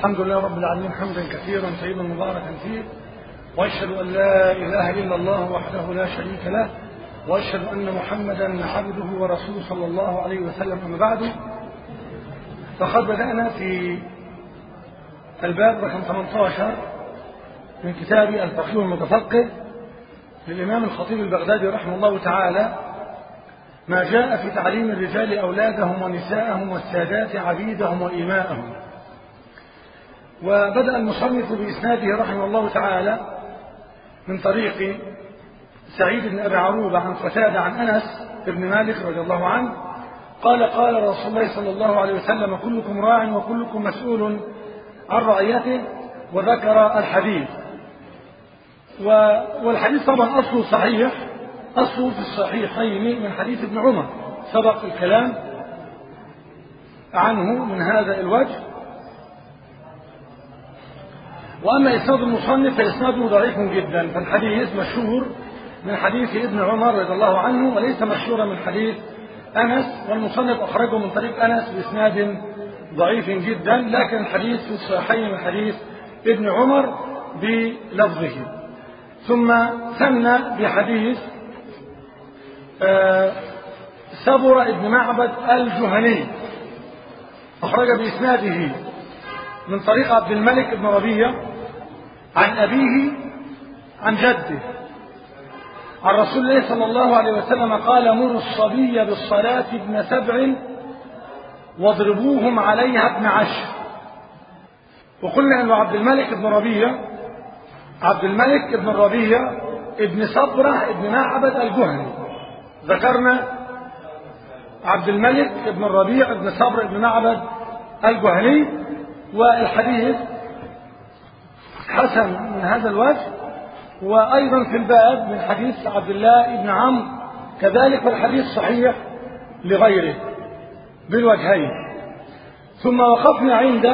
الحمد لله رب العالمين حمدا كثيرا طيبا مباركا فيه واشهد ان لا اله الا الله وحده لا شريك له واشهد ان محمدا عبده ورسوله صلى الله عليه وسلم اما بعد فقد بدانا في الباب رقم 18 من كتاب الفقيه المتفقه للامام الخطيب البغدادي رحمه الله تعالى ما جاء في تعليم الرجال اولادهم ونساءهم والسادات عبيدهم واماءهم وبدأ المصنف بإسناده رحمه الله تعالى من طريق سعيد بن أبي عروبة عن قتادة عن أنس بن مالك رضي الله عنه قال قال رسول الله صلى الله عليه وسلم كلكم راع وكلكم مسؤول عن رعيته وذكر الحديث والحديث طبعا أصله صحيح أصله في الصحيحين من حديث ابن عمر سبق الكلام عنه من هذا الوجه وأما إسناد المصنف فإسناده ضعيف جدا فالحديث مشهور من حديث ابن عمر رضي الله عنه وليس مشهورا من حديث أنس والمصنف أخرجه من طريق أنس بإسناد ضعيف جدا لكن الحديث في الصحيحين من حديث ابن عمر بلفظه ثم ثنى بحديث آه سبر ابن معبد الجهني أخرج بإسناده من طريق عبد الملك بن ربيع عن أبيه عن جده عن رسول الله صلى الله عليه وسلم قال مروا الصبي بالصلاة ابن سبع واضربوهم عليها ابن عشر وقلنا أن عبد الملك بن ربيع عبد الملك بن ربيع ابن صبرة ابن معبد الجهني ذكرنا عبد الملك بن الربيع ابن صبر ابن معبد الجهني والحديث حسن من هذا الوجه وأيضا في الباب من حديث عبد الله بن عمرو كذلك والحديث صحيح لغيره بالوجهين ثم وقفنا عند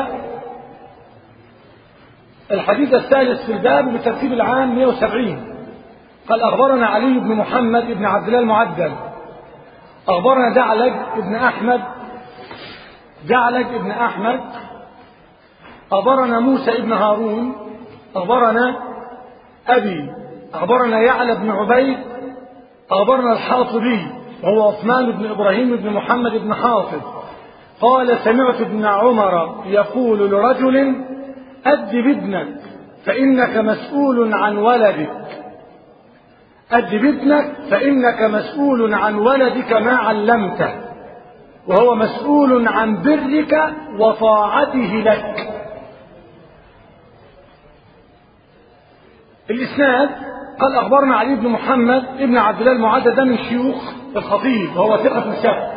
الحديث الثالث في الباب بالترتيب العام 170 قال أخبرنا علي بن محمد بن عبد الله المعدل أخبرنا دعلج بن أحمد دعلج بن أحمد أخبرنا موسى بن هارون أخبرنا أبي أخبرنا يعلى بن عبيد أخبرنا الحاطبي وهو عثمان بن إبراهيم بن محمد بن حافظ قال سمعت ابن عمر يقول لرجل أدب ابنك فإنك مسؤول عن ولدك أدب ابنك فإنك مسؤول عن ولدك ما علمته وهو مسؤول عن برك وطاعته لك الإسناد قال أخبرنا علي بن محمد ابن عبد الله المعدد ده من شيوخ الخطيب وهو ثقة ثبت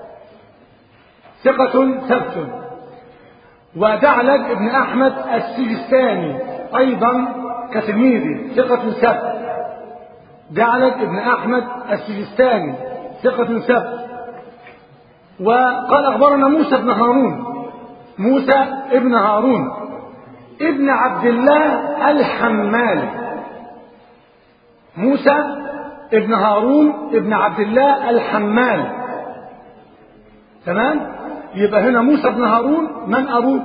ثقة ثبت ودعلج ابن أحمد السجستاني أيضا كتلميذه ثقة ثبت دعلج ابن أحمد السجستاني ثقة ثبت وقال أخبرنا موسى بن هارون موسى ابن هارون ابن عبد الله الحمال موسى ابن هارون ابن عبد الله الحمال تمام يبقى هنا موسى بن هارون من أبوه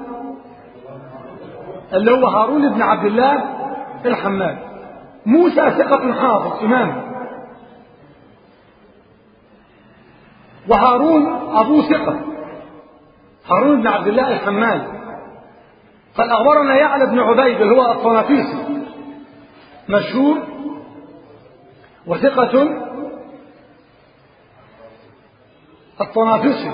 اللي هو هارون ابن عبد الله الحمال موسى ثقة حافظ إمام وهارون أبوه ثقة هارون بن عبد الله الحمال قال أخبرنا يعلى بن عبيد اللي هو الطنافيسي مشهور وثقة الطنافسي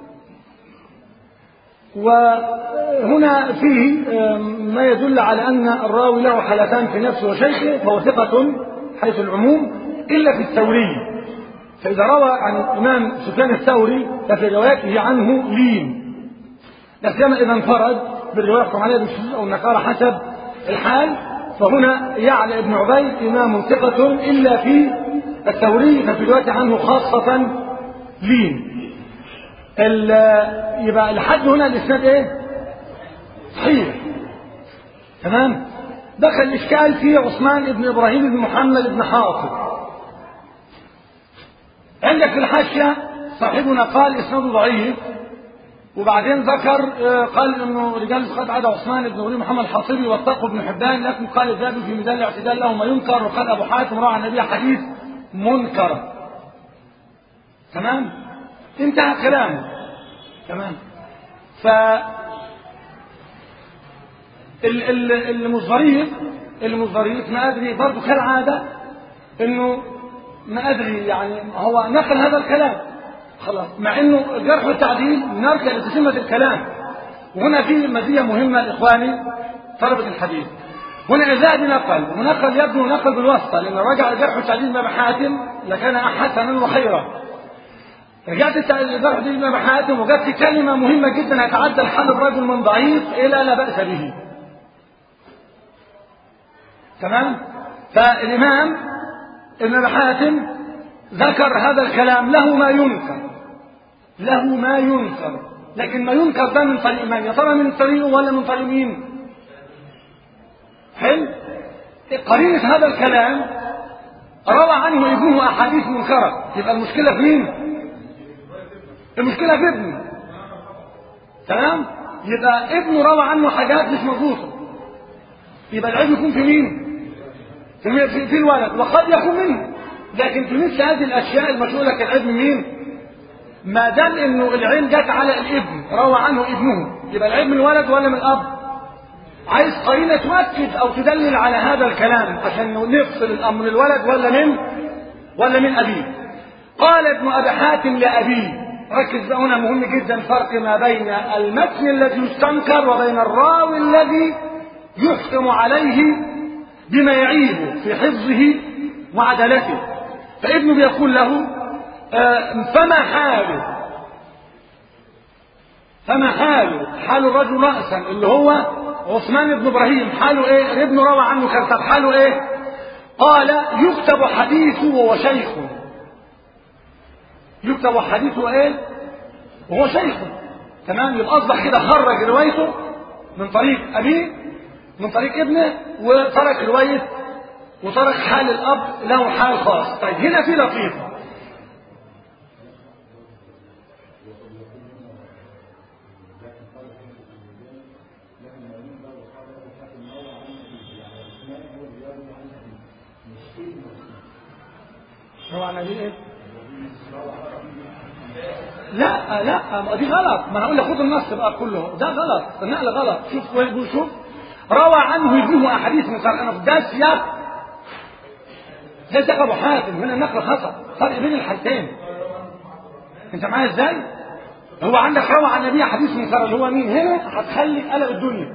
وهنا فيه ما يدل على أن الراوي له حالتان في نفسه وشيخه فهو ثقة حيث العموم إلا في الثوري فإذا روى عن الإمام سفيان الثوري ففي روايته عنه لين لا سيما إذا انفرد بالرواية يحكم عليها بالشذوذ أو النكارة حسب الحال فهنا يعلى ابن عبيد إمام ثقة إلا في الثوري ففي روايته عنه خاصة لين يبقى الحد هنا الإسناد إيه؟ صحيح تمام دخل الإشكال في عثمان بن إبراهيم بن محمد بن حافظ عندك في الحاشية صاحبنا قال إسناده ضعيف وبعدين ذكر آه، قال انه رجال قد عدا عثمان بن ولي محمد الحاصبي واتقوا ابن حبان لكن قال الذهبي في ميزان الاعتدال له ما ينكر وقال ابو حاتم روى عن النبي حديث منكر تمام انتهى كلامه تمام ف ال- ال- المظهرية المظهرية ما أدري برضه كالعادة إنه ما أدري يعني هو نقل هذا الكلام خلاص مع إنه الجرح والتعديل نرجع لتتمة الكلام وهنا في مزية مهمة لإخواني طلبة الحديث هنا الذهبي نقل ونقل يبدو نقل بالواسطة لأن رجع الجرح والتعديل باب حاتم لكان حسنا وخيرا رجعت الجرح والتعديل باب حاتم وجدت كلمة مهمة جدا يتعدى حال الرجل من ضعيف إلى لا بأس به تمام فالإمام ابن حاتم ذكر هذا الكلام له ما ينكر له ما ينكر لكن ما ينكر ده من طريق من يا ترى من طريقه ولا من طريق مين حلو قرينة هذا الكلام روى عنه ابنه أحاديث منكرة يبقى المشكلة في مين المشكلة في ابنه تمام يبقى ابنه روى عنه حاجات مش مظبوطة يبقى العيب يكون في مين في, في, في الولد وقد يكون منه لكن في مثل هذه الاشياء المشهوره لك العيب من مين ما دام انه العين جت على الابن روى عنه ابنه يبقى العيب من الولد ولا من الاب عايز قرينه تؤكد او تدلل على هذا الكلام عشان نفصل الامر من الولد ولا من ولا من ابيه قال ابن ابي حاتم لابيه ركز بقى هنا مهم جدا فرق ما بين المتن الذي يستنكر وبين الراوي الذي يحكم عليه بما يعيبه في حفظه وعدالته فابنه بيقول له آه فما حاله فما حاله حال الرجل رأسا اللي هو عثمان بن ابراهيم حاله ايه ابنه روى عنه كان طب حاله ايه قال يكتب حديثه وهو شيخ يكتب حديثه ايه وهو شيخ تمام يبقى اصبح كده خرج روايته من طريق ابيه من طريق ابنه وترك رواية وترك حال الأب له حال خاص طيب هنا في لطيفة هو عن ايه؟ لا لا دي غلط ما انا اقول لك خد النص بقى كله ده غلط النقل غلط شوف شوف روى عنه ابنه احاديث من انا ده سياق ده سياق ابو حاتم هنا النقل خطا فرق بين الحالتين انت معايا ازاي؟ هو عندك روى عن النبي حديث منكر اللي هو مين هنا هتخلي قلب الدنيا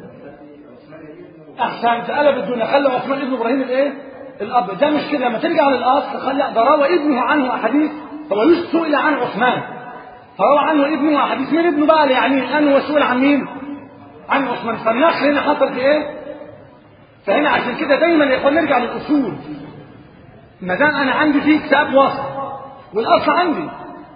احسن قلب الدنيا خلى عثمان ابن ابراهيم الايه؟ الاب ده مش كده لما ترجع للاصل خلي ده روى ابنه عنه احاديث هو سئل عن عثمان فروى عنه ابنه احاديث مين ابنه بقى يعني انه مسؤول عن مين؟ عن عثمان فالنقل هنا حصل في ايه؟ فهنا عشان كده دايما يا اخوان نرجع للاصول ما دام انا عندي فيه كتاب وصف والاصل عندي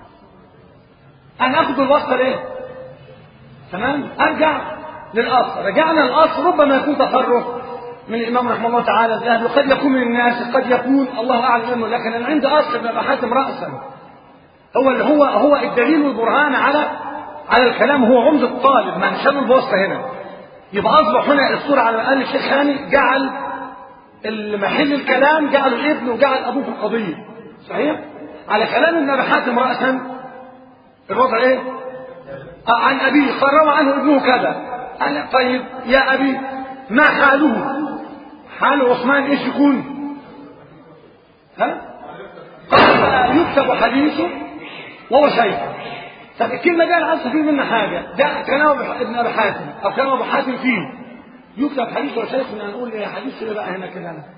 انا اخد الوصف ليه؟ تمام؟ ارجع للاصل رجعنا للاصل ربما يكون تصرف من الامام رحمه الله تعالى الذهبي وقد يكون من الناس قد يكون الله اعلم منه لكن انا عندي اصل ابن حاتم راسا هو اللي هو هو الدليل والبرهان على على الكلام هو عمدة الطالب ما نشال البوسطة هنا يبقى أصبح هنا الصورة على الأقل الشيخ هاني جعل محل الكلام جعل الابن وجعل أبوه في القضية صحيح؟ على كلام ابن أبي حاتم رأسا الوضع إيه؟ آه عن أبيه قال روى عنه ابنه كذا أنا طيب يا أبي ما حاله؟ حال عثمان إيش يكون؟ ها؟ قال يكتب حديثه وهو شيخ طب الكلمة دي أنا عايز فيه منها حاجة ده كلام ابن أبي حاتم أو كلام أبو حاتم فيه يكتب حديث وشيخ هنقول إيه حديث اللي بقى هنا كده أنا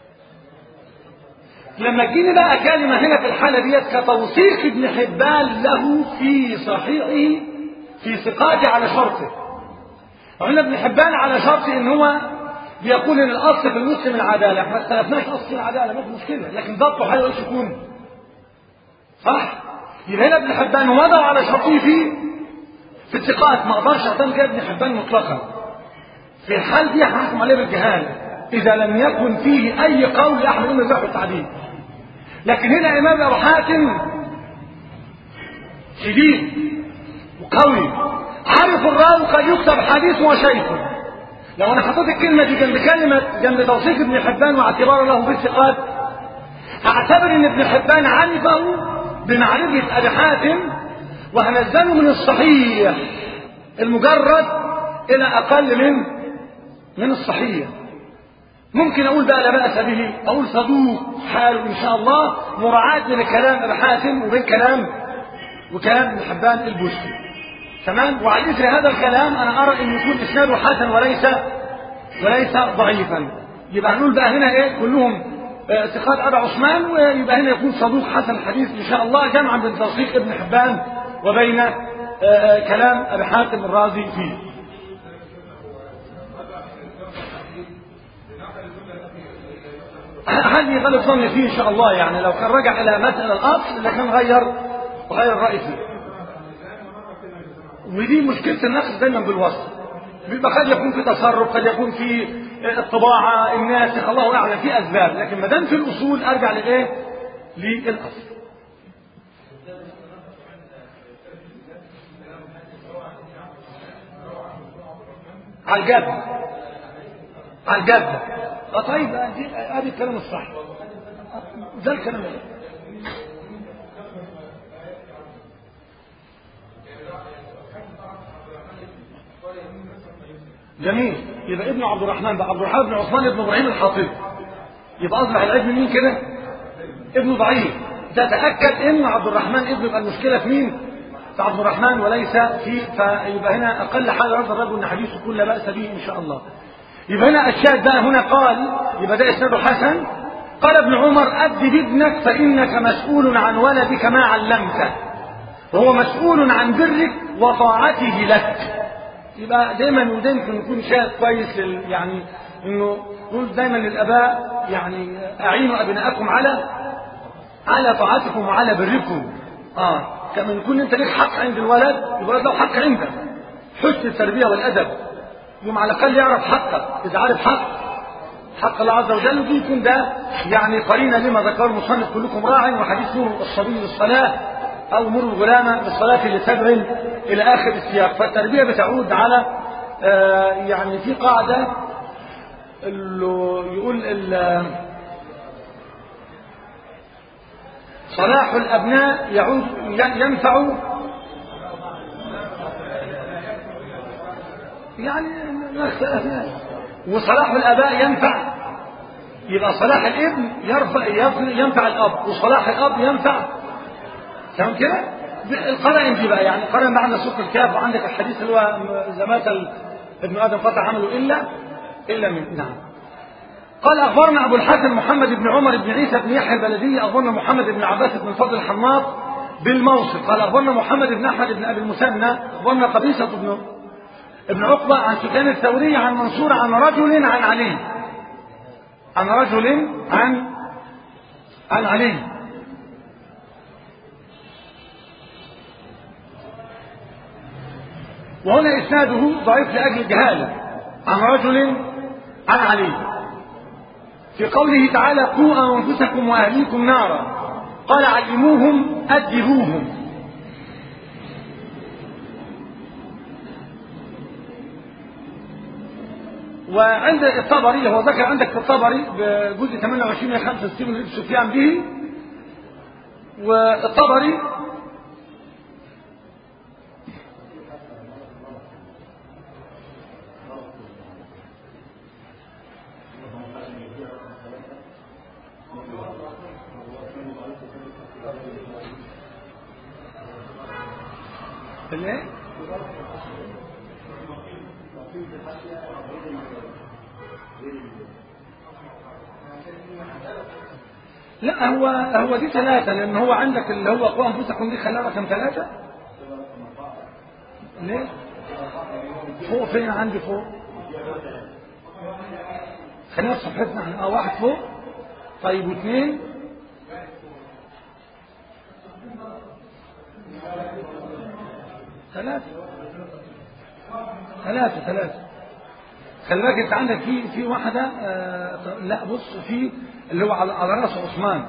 لما تجيني بقى كلمة هنا في الحالة ديت كتوثيق ابن حبان له في صحيحه في ثقاته على شرطه قلنا ابن حبان على شرط ان هو بيقول ان الاصل في المسلم العداله احنا ما اختلفناش اصل العداله ما في مشكله لكن ضبطه حلو ايش يكون صح يبقى هنا ابن حبان وضع على شرطه في في الثقات ما اقدرش اعتمد كده ابن حبان مطلقا في الحال دي هحكم عليه بالجهاله اذا لم يكن فيه اي قول لاحد من الجرح والتعديل لكن هنا امام ابو حاتم شديد وقوي عارف الراوي قد يكتب حديث وشيخه لو انا حطيت الكلمه دي جنب كلمه جنب توثيق ابن حبان واعتباره له بالثقات اعتبر ان ابن حبان عرفه بمعرفه ابي حاتم وهنزله من الصحيح المجرد الى اقل من من الصحيح ممكن اقول بقى لا باس به اقول صدوق حاله ان شاء الله مراعاه بين كلام ابي حاتم وبين كلام وكلام ابن حبان البوسي تمام وعلى اثر هذا الكلام انا ارى ان يكون اسناده حسن وليس وليس ضعيفا يبقى هنقول بقى هنا ايه كلهم ثقات ابي عثمان ويبقى هنا يكون صدوق حسن الحديث ان شاء الله جمعا بين توثيق ابن حبان وبين كلام ابي حاتم الرازي فيه هذه غلط ظني فيه ان شاء الله يعني لو كان رجع الى مسألة الاصل لكان غير وغير الرأي فيه ودي مشكلة النقص دايما بالوصف بيبقى قد يكون في تصرف قد يكون في الطباعة الناسخ الله اعلم في اسباب لكن ما دام في الاصول ارجع لايه؟ للاصل على الجد على الجد اه طيب ادي الكلام الصح ده الكلام الصح جميل يبقى ابن عبد الرحمن ده عبد الرحمن بن عثمان بن ابراهيم الحافظ يبقى اصبح العلم مين كده ابنه ضعيف تتاكد ان عبد الرحمن ابنه يبقى المشكله في مين في عبد الرحمن وليس في فيبقى هنا اقل حاجه رد الرجل ان حديثه كل باس به ان شاء الله يبقى هنا الشاهد بقى هنا قال يبقى ده اسناده حسن قال ابن عمر أدب ابنك فإنك مسؤول عن ولدك ما علمته وهو مسؤول عن برك وطاعته لك يبقى دايما ودايما يكون شاهد كويس لل يعني انه نقول دايما للاباء يعني اعينوا ابناءكم على على طاعتكم وعلى بركم اه كما يكون انت ليك حق عند الولد الولد له حق عندك حسن التربيه والادب يوم على الاقل يعرف حقك اذا عارف حق حق الله عز وجل ودي يكون ده يعني قرينه لما ذكره المصنف كلكم راع وحديث نور الصبي للصلاه او مر الغلام بالصلاه لسبع الى اخر السياق فالتربيه بتعود على آه يعني في قاعده يقول صلاح الابناء يعود ينفع يعني ما اختلفنا وصلاح الاباء ينفع يبقى صلاح الابن يرفع ينفع الاب وصلاح الاب ينفع تمام كده القرائن دي بقى يعني القرائن بعد سوق الكاف وعندك الحديث اللي هو اذا مات ابن ادم قطع عمله الا الا من نعم قال اخبرنا ابو الحسن محمد بن عمر بن عيسى بن يحيى البلدي اخبرنا محمد بن عباس بن فضل الحماط بالموصل قال اخبرنا محمد بن احمد بن ابي المثنى اخبرنا قبيصه بن ابن عقبة عن سفيان الثوري عن منصور عن رجل عن علي عن رجل عن عن علي وهنا إسناده ضعيف لأجل الجهالة عن رجل عن علي في قوله تعالى قوا أنفسكم وأهليكم نارا قال علموهم أدبوهم وعند الطبري هو ذكر عندك في الطبري بجزء 28 من 65 من سفيان به والطبري الايه؟ لا هو هو دي ثلاثة لأن هو عندك اللي هو قوا أنفسكم دي خلاها رقم ثلاثة ليه؟ فوق فين عندي فوق؟ خلينا في صفحتنا اه واحد فوق طيب واثنين ثلاثة ثلاثة ثلاثة خلي بالك انت عندك في في واحدة آه لا بص في اللي هو على على راس عثمان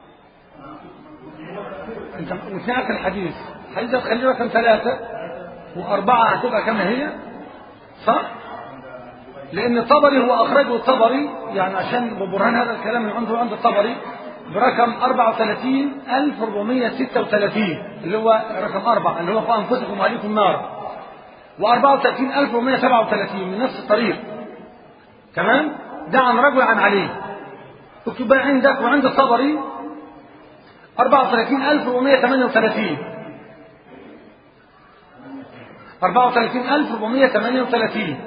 انت وسمعت الحديث الحديث ده تخليه رقم ثلاثة وأربعة هتبقى كما هي صح؟ لأن الطبري هو أخرجه الطبري يعني عشان ببرهان هذا الكلام من عنده عند الطبري برقم 34436 اللي هو رقم أربعة اللي هو في أنفسكم وعليكم نار و34437 من نفس الطريق تمام ده عن رجل عن علي اكتب بقى عندك وعند الطبري 34438 34438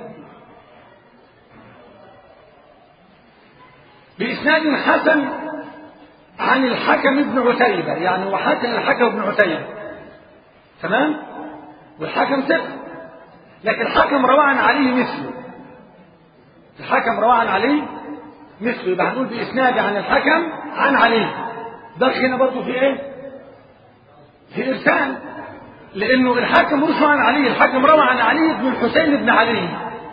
بإسناد حسن عن الحكم ابن عتيبة يعني هو حسن الحكم ابن عتيبة تمام والحكم ثقة لكن الحكم روى عن علي مثله الحكم روى عن علي مثله يبقى هنقول بإسناد عن الحكم عن علي ده هنا برضه في ايه؟ في إرسال لأنه الحكم مش عن علي الحكم روى عن علي بن الحسين بن علي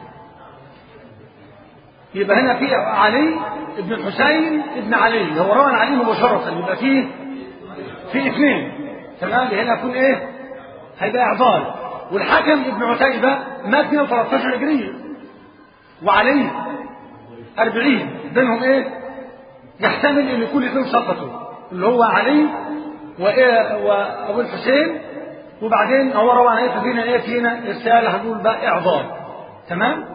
يبقى هنا في علي ابن الحسين ابن علي هو روى عن علي مباشرة يبقى فيه في اثنين تمام هنا يكون ايه؟ هيبقى إعضال والحكم ابن عتيبة مات 113 هجرية وعلي 40 بينهم ايه؟ يحتمل ان يكون اثنين سقطوا اللي هو علي وإيه وابو الحسين وبعدين هو روى عن ايه فينا ايه فينا رساله هنقول بقى اعضال تمام؟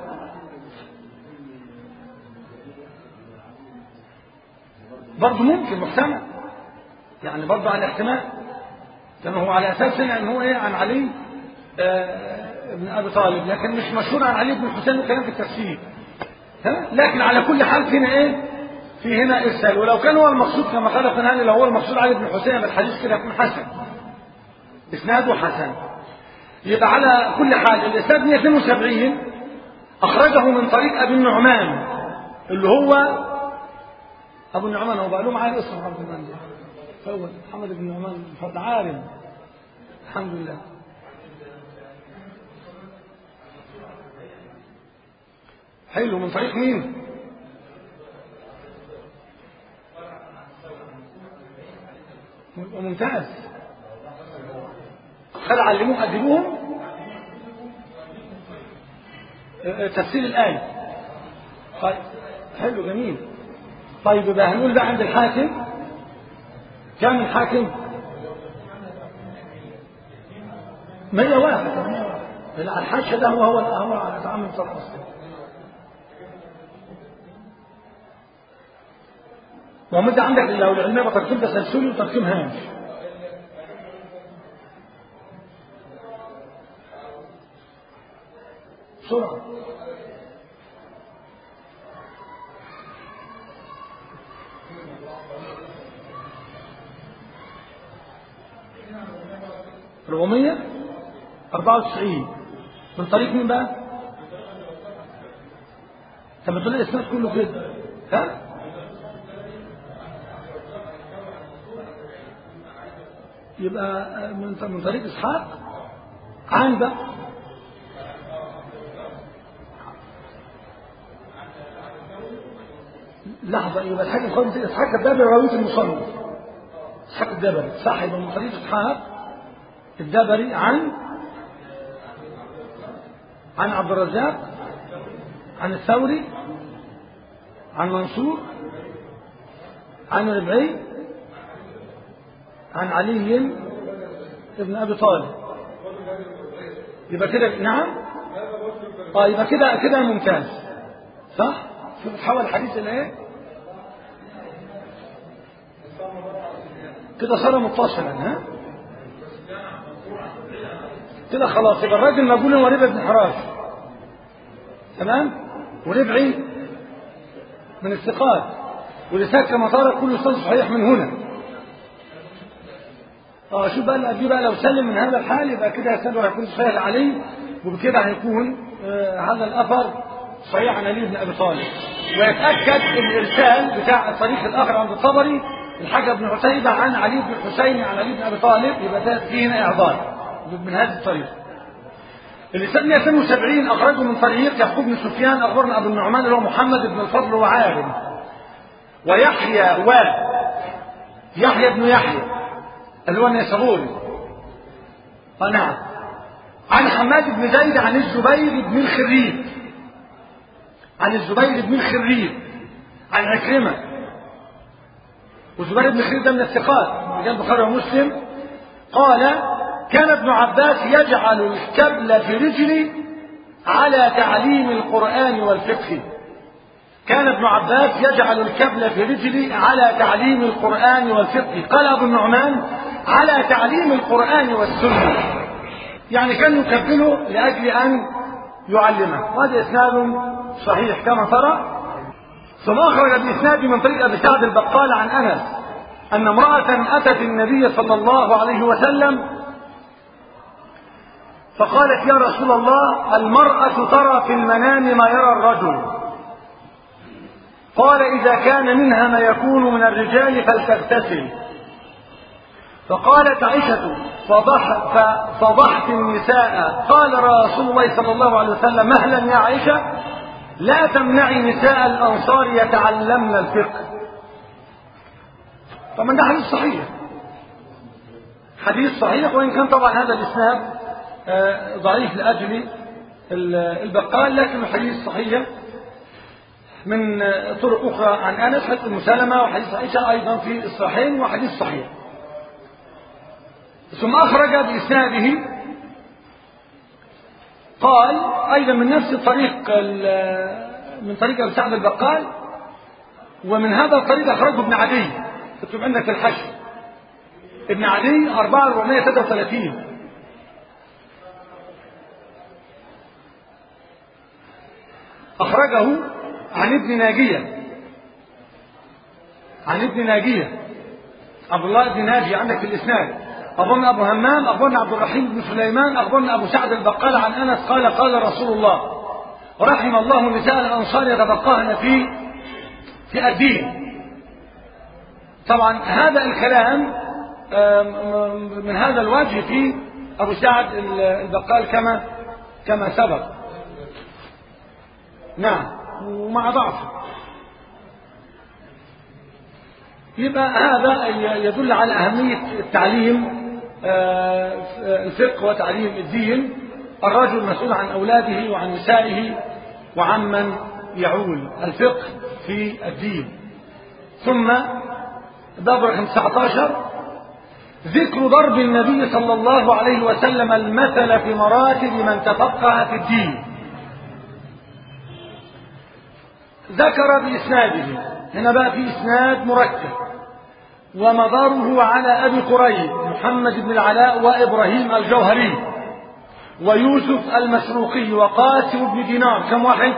برضه ممكن محتمل يعني برضه على احتمال كما هو على اساس ان هو ايه عن علي آه ابن ابي طالب لكن مش مشهور عن علي بن الحسين وكلام في التفسير تمام لكن على كل حال فينا ايه في هنا ارسال ولو كان هو المقصود كما قال القناني لو هو المقصود علي بن الحسين يبقى الحديث كده يكون حسن اسناده حسن يبقى على كل حال الاسناد 172 اخرجه من طريق ابي النعمان اللي هو ابو النعمان هو بقى له معاه اسمه عبد الرحمن ده هو محمد بن نعمان فرد عالم الحمد لله حلو من طريق مين ممتاز خل علموهم أدبوهم تفسير الآية طيب حلو جميل طيب يبقى هنقول ده عند الحاكم كم الحاكم 101 الحاشة ده هو هو هو على تعامل صلاح أصلا ومد عندك لو العلمية بتركيب تسلسلي وتركيب هامش بسرعة ربعمية أربعة وتسعين من طريق مين بقى؟ طب ما تقول الإسناد كله كده ها؟ يبقى من من طريق اسحاق عن بقى لحظة يبقى الحاجة خالص اسحاق الدبري راوية المصنف اسحاق الدبري صح يبقى من طريق اسحاق الدبري عن عن عبد الرزاق عن الثوري عن منصور عن ربعي عن علي ابن ابي طالب يبقى كده نعم اه يبقى كده كده ممتاز صح شوف تحول الحديث الى ايه كده صار متصلا ها كده خلاص يبقى الراجل مقبول وربع بن حراش تمام وربعي من الثقات ولسان كما ترى كل استاذ صحيح من هنا اه شوف بقى دي بقى لو سلم من هذا الحال يبقى كده يسأله هيكون سهل عليه وبكده هيكون آه هذا الأثر صحيح عن علي بن أبي طالب ويتأكد الإرسال بتاع الطريق الآخر عند الطبري الحاج بن عتيبة عن علي بن الحسين عن علي بن أبي طالب يبقى ده فيه هنا إعضال من هذه الطريق الإسناد 172 أخرجه من طريق يعقوب بن سفيان أخبرنا أبو النعمان اللي هو محمد بن الفضل وعارم ويحيى و يحيى بن يحيى اللي هو النيسابوري اه نعم عن حماد بن زيد عن الزبير بن الخريب عن الزبير بن الخريب عن عكرمة والزبير بن الخريب ده من الثقات رجال البخاري ومسلم قال كان ابن عباس يجعل الكبل في رجلي على تعليم القرآن والفقه كان ابن عباس يجعل الكبل في رجلي على تعليم القرآن والفقه قال أبو النعمان على تعليم القرآن والسنة يعني كان يكبله لأجل أن يعلمه وهذا إسناد صحيح كما ترى ثم أخرج بإسناد من طريق أبي سعد البقال عن أنس أن امرأة أتت النبي صلى الله عليه وسلم فقالت يا رسول الله المرأة ترى في المنام ما يرى الرجل قال إذا كان منها ما يكون من الرجال فلتغتسل فقالت عائشة فضح فضحت النساء قال رسول الله صلى الله عليه وسلم مهلا يا عائشة لا تمنعي نساء الأنصار يتعلمن الفقه طبعا ده حديث صحيح حديث صحيح وإن كان طبعا هذا الإسناد ضعيف لأجل البقال لكن الحديث صحيح من طرق أخرى عن أنس حديث أم سلمة وحديث عائشة أيضا في الصحيحين وحديث صحيح ثم أخرج بإسناده قال أيضا من نفس الطريق من طريق أبي سعد البقال ومن هذا الطريق أخرجه ابن عدي تكتب عندك في الحشر ابن عدي 4433 أخرجه عن ابن ناجية عن ابن ناجية عبد الله بن ناجي عندك في الإسناد أخبرنا أبو همام أخبرنا عبد الرحيم بن سليمان أخبرنا أبو سعد البقال عن أنس قال قال رسول الله رحم الله نساء الأنصار يتفقهن في في الدين طبعا هذا الكلام من هذا الوجه في أبو سعد البقال كما كما سبق نعم ومع ضعف يبقى هذا يدل على أهمية التعليم الفقه وتعليم الدين الرجل مسؤول عن أولاده وعن نسائه وعمن يعول الفقه في الدين ثم باب رقم 19 ذكر ضرب النبي صلى الله عليه وسلم المثل في مراتب من تفقه في الدين ذكر بإسناده هنا بقى في إسناد مركب ومداره على أبي قريب محمد بن العلاء وإبراهيم الجوهري ويوسف المسروقي وقاسم بن دينار كم واحد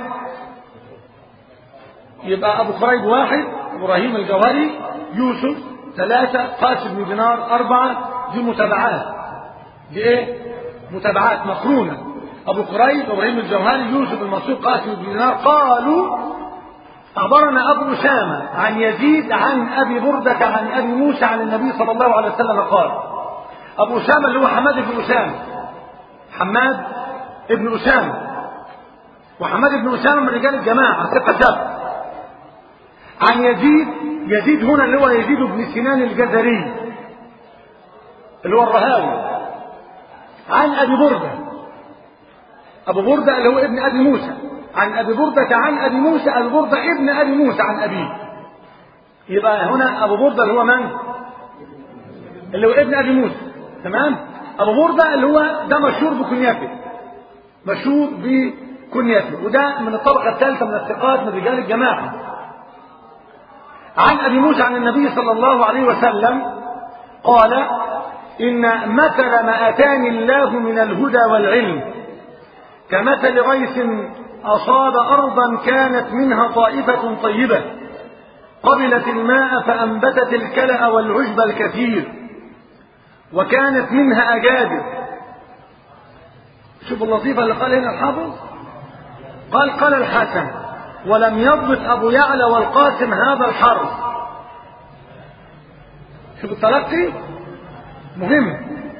يبقى أبو قريب واحد إبراهيم الجوهري يوسف ثلاثة قاسم بن دينار أربعة دي متابعات دي إيه متابعات مقرونة أبو قريب إبراهيم الجوهري يوسف المسروق قاسم بن دينار قالوا أخبرنا أبو أسامة عن يزيد عن أبي بردة عن أبي موسى عن النبي صلى الله عليه وسلم قال أبو أسامة اللي هو حماد بن أسامة حماد بن أسامة وحماد بن أسامة من رجال الجماعة ثقة سبت عن يزيد يزيد هنا اللي هو يزيد بن سنان الجزري اللي هو الرهاوي عن أبي بردة أبو بردة اللي هو ابن أبي موسى عن أبي بردة عن أبي موسى أبي بردة ابن أبي موسى عن أبيه يبقى هنا أبو بردة اللي هو من؟ اللي هو ابن أبي موسى تمام؟ أبو بردة اللي هو ده مشهور بكنيته مشهور بكنيته وده من الطبقة الثالثة من الثقات من رجال الجماعة عن أبي موسى عن النبي صلى الله عليه وسلم قال إن مثل ما أتاني الله من الهدى والعلم كمثل غيث أصاب أرضا كانت منها طائفة طيبة قبلت الماء فأنبتت الكلأ والعشب الكثير وكانت منها أجادب شوف اللطيفة اللي قال هنا الحافظ قال قال الحسن ولم يضبط أبو يعلى والقاسم هذا الحرف شوف التلقي مهم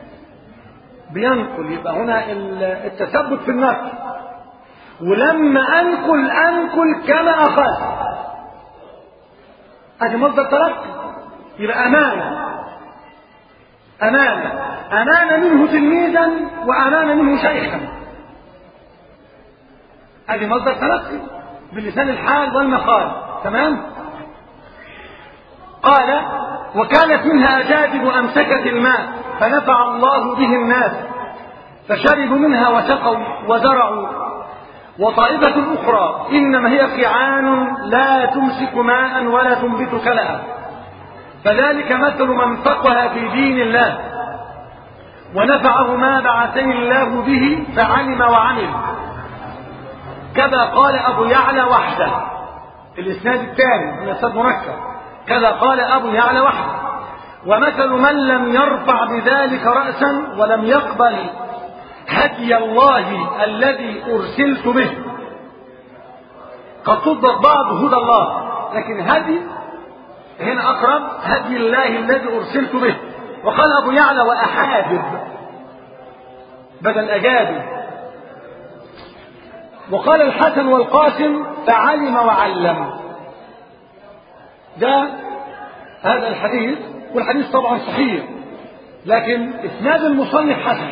بينقل يبقى هنا التثبت في النقل ولما انقل انقل كما اخذت ادي مصدر تلقي يبقى امانه امانه أمام منه تلميذا وأمام منه شيخا هذه مصدر تلقي بلسان الحال والمقال تمام قال وكانت منها أجادب أمسكت الماء فنفع الله به الناس فشربوا منها وسقوا وزرعوا وطائفة أخرى إنما هي قيعان لا تمسك ماء ولا تنبت كلأ فذلك مثل من فقه في دين الله ونفعه ما بعثني الله به فعلم وعمل كذا قال أبو يعلى وحده الإسناد الثاني من الإسناد مركب كذا قال أبو يعلى وحده ومثل من لم يرفع بذلك رأسا ولم يقبل هدي الله الذي أرسلت به قد طبق بعض هدى الله لكن هدي هنا أقرب هدي الله الذي أرسلت به وقال أبو يعلى وأحادب بدل أجابي وقال الحسن والقاسم فعلم وعلم ده هذا الحديث والحديث طبعا صحيح لكن اسناد المصنف حسن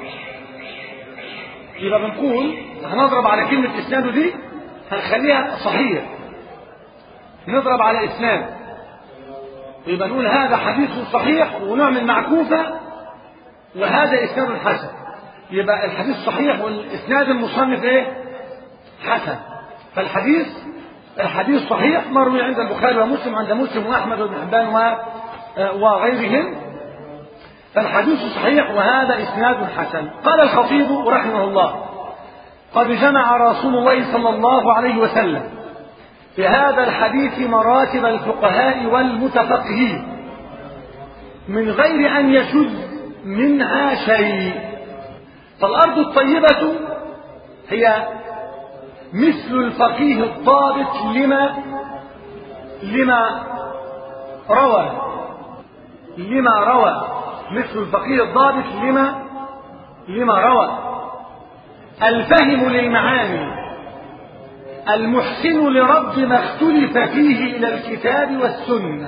يبقى بنقول هنضرب على كلمة اسناده دي هنخليها صحيح نضرب على اسناد يبقى نقول هذا حديث صحيح ونعمل معكوفة وهذا اسناد حسن يبقى الحديث صحيح والاسناد المصنف ايه حسن فالحديث الحديث صحيح مروي عند البخاري ومسلم عند مسلم واحمد بن حبان و وغيرهم فالحديث صحيح وهذا اسناد حسن قال الخطيب رحمه الله قد جمع رسول الله صلى الله عليه وسلم في هذا الحديث مراتب الفقهاء والمتفقهين من غير ان يشذ منها شيء فالارض الطيبه هي مثل الفقيه الضابط لما لما روى لما روى مثل الفقيه الضابط لما لما روى الفهم للمعاني المحسن لرد ما اختلف فيه إلى الكتاب والسنة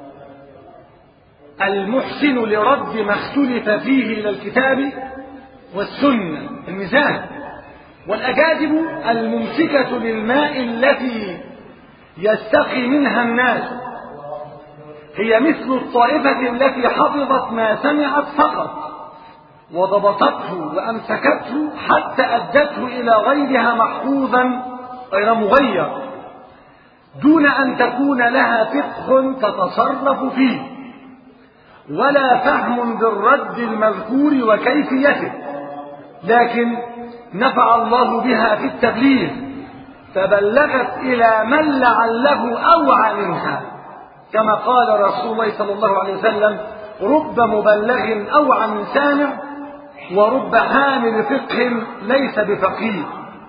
المحسن لرد ما اختلف فيه إلى الكتاب والسنة الميزان والأجادب الممسكة للماء التي يستقي منها الناس هي مثل الطائفة التي حفظت ما سمعت فقط وضبطته وأمسكته حتى أدته إلى غيرها محفوظا غير مغير دون أن تكون لها فقه تتصرف فيه ولا فهم بالرد المذكور وكيفيته لكن نفع الله بها في التبليغ فبلغت إلى من لعله أوعى منها كما قال رسول الله صلى الله عليه وسلم رب مبلغ أوعى من سامع ورب حامل فقه ليس بفقيه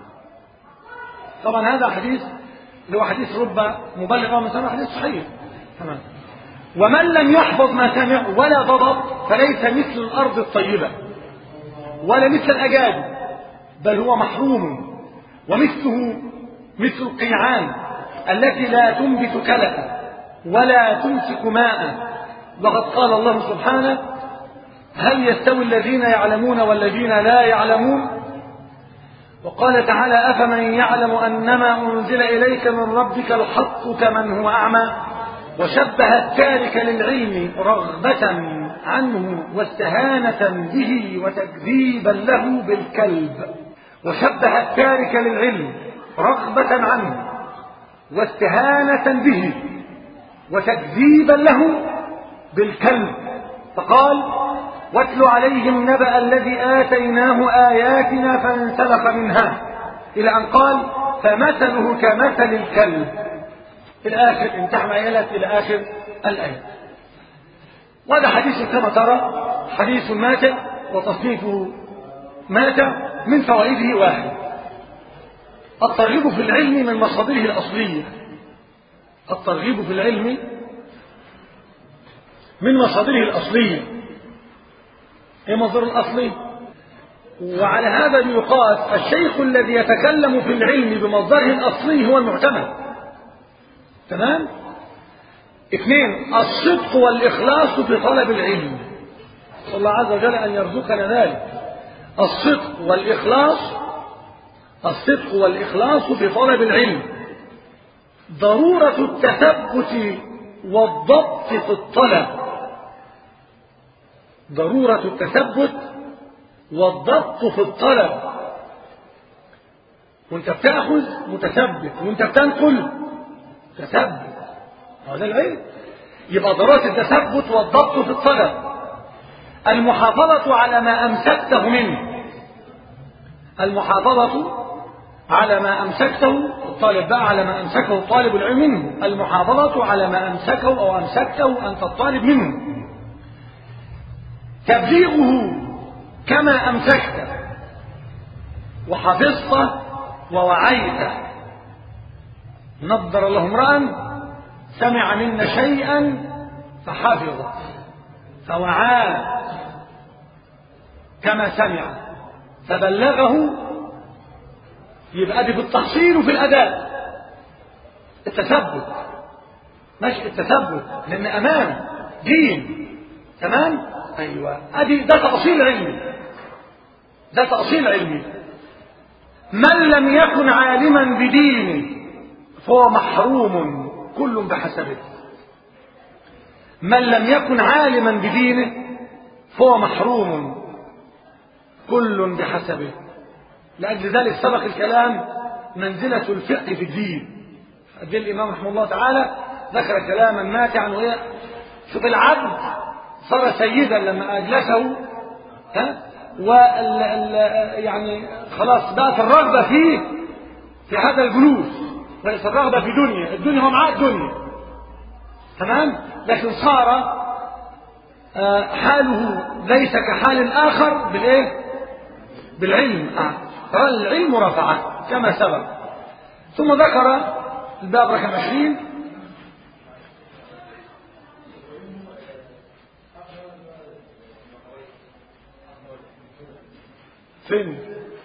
طبعا هذا حديث اللي هو حديث رب مبلغ من سامع حديث صحيح تمام ومن لم يحفظ ما سمع ولا ضبط فليس مثل الأرض الطيبة ولا مثل الأجاد بل هو محروم ومثله مثل القيعان التي لا تنبت كلأ ولا تمسك ماء وقد قال الله سبحانه هل يستوي الذين يعلمون والذين لا يعلمون وقال تعالى أفمن يعلم أنما أنزل إليك من ربك الحق كمن هو أعمى وشبه التارك للعلم رغبة عنه واستهانة به وتكذيبا له بالكلب وشبه التارك للعلم رغبة عنه واستهانة به وتكذيبا له بالكلب فقال واتل عليهم نبأ الذي آتيناه آياتنا فانسلخ منها إلى أن قال فمثله كمثل الكلب إلى آخر انتهى آيات إلى آخر الآية وهذا حديث كما ترى حديث ماتع وتصنيفه ماتع من فوائده واحد الترغيب في العلم من مصادره الأصلية الترغيب في العلم من مصادره الأصلية ايه مصدر الأصلي وعلى هذا يقاس الشيخ الذي يتكلم في العلم بمصدره الأصلي هو المعتمد تمام اثنين الصدق والإخلاص في طلب العلم صلى الله عز وجل أن يرزقنا ذلك الصدق والإخلاص الصدق والإخلاص في طلب العلم ضرورة التثبت والضبط في الطلب ضرورة التثبت والضبط في الطلب وانت بتاخذ متثبت وانت بتنقل تثبت هذا العلم يبقى ضرورة التثبت والضبط في الطلب المحافظة على ما أمسكته منه المحافظة على ما أمسكته الطالب بقى على ما أمسكه طالب العلم منه المحافظة على ما أمسكه أو أمسكته أنت الطالب منه تبليغه كما أمسكته وحفظته ووعيته نضر الله امرأ سمع منا شيئا فحفظه فوعاه كما سمع فبلغه يبقى دي في التحصيل وفي الأداء التثبت ماشي التثبت لأن أمانة دين تمام أيوة أدي ده تأصيل علمي ده تأصيل علمي من لم يكن عالما بدينه فهو محروم كل بحسبه من لم يكن عالما بدينه فهو محروم كل بحسبه لأجل ذلك سبق الكلام منزلة الفقه في الدين أجل الإمام رحمه الله تعالى ذكر كلاما ماتعا وهي شوف العبد صار سيدا لما أجلسه ها وال يعني خلاص بقت الرغبة فيه في هذا الجلوس وليس الرغبة في دنيا الدنيا هو معاه الدنيا تمام لكن صار حاله ليس كحال الآخر بالإيه بالعلم آه. العلم رفعه كما سبق ثم ذكر الباب رقم 20 فين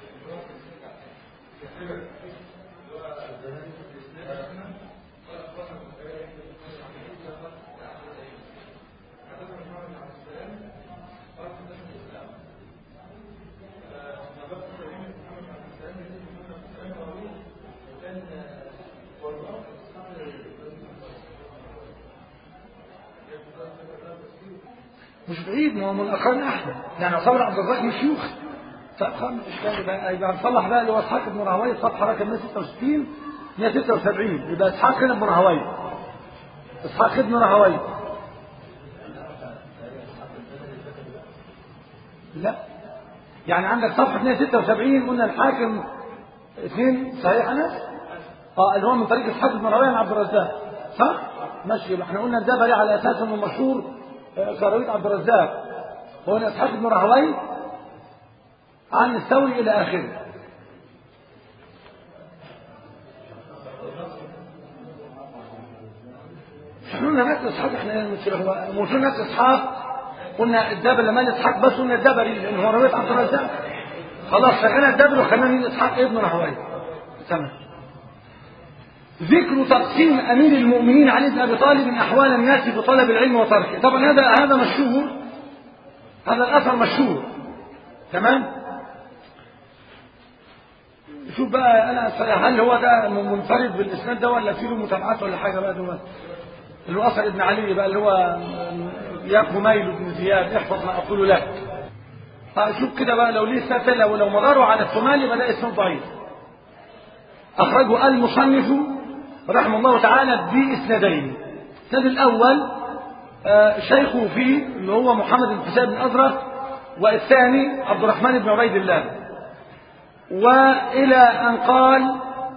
مش بعيد ما هو من اقران احمد يعني يعتبر عبد الرزاق من شيوخ طب خلاص اشكال بقى يبقى هنصلح بقى اللي هو اسحاق بن راهويه صفحه رقم 166 176 يبقى اسحاق بن راهويه اسحاق بن راهويه لا يعني عندك صفحه 176 قلنا الحاكم اثنين صحيح انس اه اللي هو من طريق اسحاق بن راهويه عن عبد الرزاق صح ماشي يبقى احنا قلنا الجبلي على اساس انه مشهور كروية عبد الرزاق وهنا اسحاق بن راهوي عن الثوري الى اخره احنا قلنا نفس اسحاق احنا مش نفس اسحاق قلنا الدبل لما اسحاق بس قلنا الدبري لان هو روية عبد الرزاق خلاص شغلنا الدبل وخلينا نيجي اسحاق ابن راهوي تمام ذكر تقسيم امير المؤمنين علي بن ابي طالب احوال الناس في طلب العلم وتركه طبعا هذا هذا مشهور هذا الاثر مشهور تمام شوف بقى انا هل هو ده منفرد بالاسناد ده ولا في له متابعات ولا حاجه بقى دوت اللي هو اثر ابن علي بقى اللي هو يا خميل بن زياد احفظ ما اقول لك شوف كده بقى لو ليه سفل لو لو مداره على الثماني يبقى ده اسم ضعيف اخرجه المصنف رحمه الله تعالى بإسنادين الإسناد الأول آه شيخه فيه اللي هو محمد بن حسين بن أزرق والثاني عبد الرحمن بن عبيد الله وإلى أن قال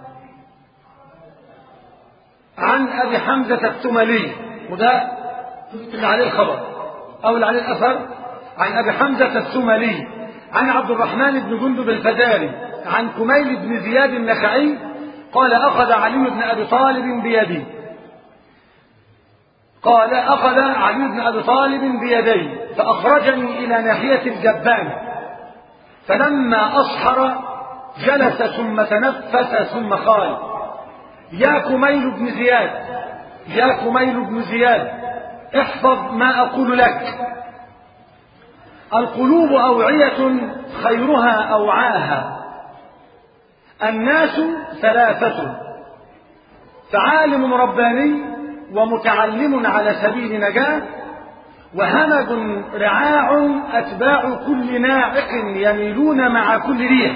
عن أبي حمزة التملي وده اللي عليه الخبر أو اللي عليه الأثر عن أبي حمزة التملي عن عبد الرحمن بن جندب الفداري عن كميل بن زياد النخعي قال أخذ علي بن أبي طالب بيدي قال أخذ علي بن أبي طالب بيدي فأخرجني إلى ناحية الجبان فلما أصحر جلس ثم تنفس ثم قال يا كميل بن زياد يا كميل بن زياد احفظ ما أقول لك القلوب أوعية خيرها أوعاها الناس ثلاثة فعالم رباني ومتعلم على سبيل نجاة وهمج رعاع أتباع كل ناعق يميلون مع كل ريح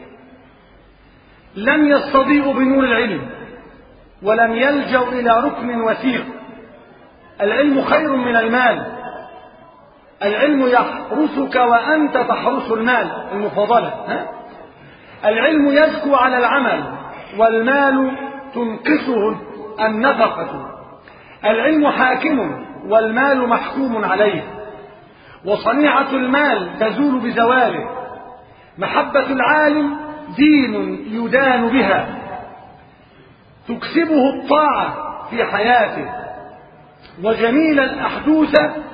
لم يستضيئوا بنور العلم ولم يلجوا إلى ركن وثيق العلم خير من المال العلم يحرسك وأنت تحرس المال المفاضلة ها؟ العلم يزكو على العمل والمال تنقصه النفقة العلم حاكم والمال محكوم عليه وصنيعة المال تزول بزواله محبة العالم دين يدان بها تكسبه الطاعة في حياته وجميل الأحدوث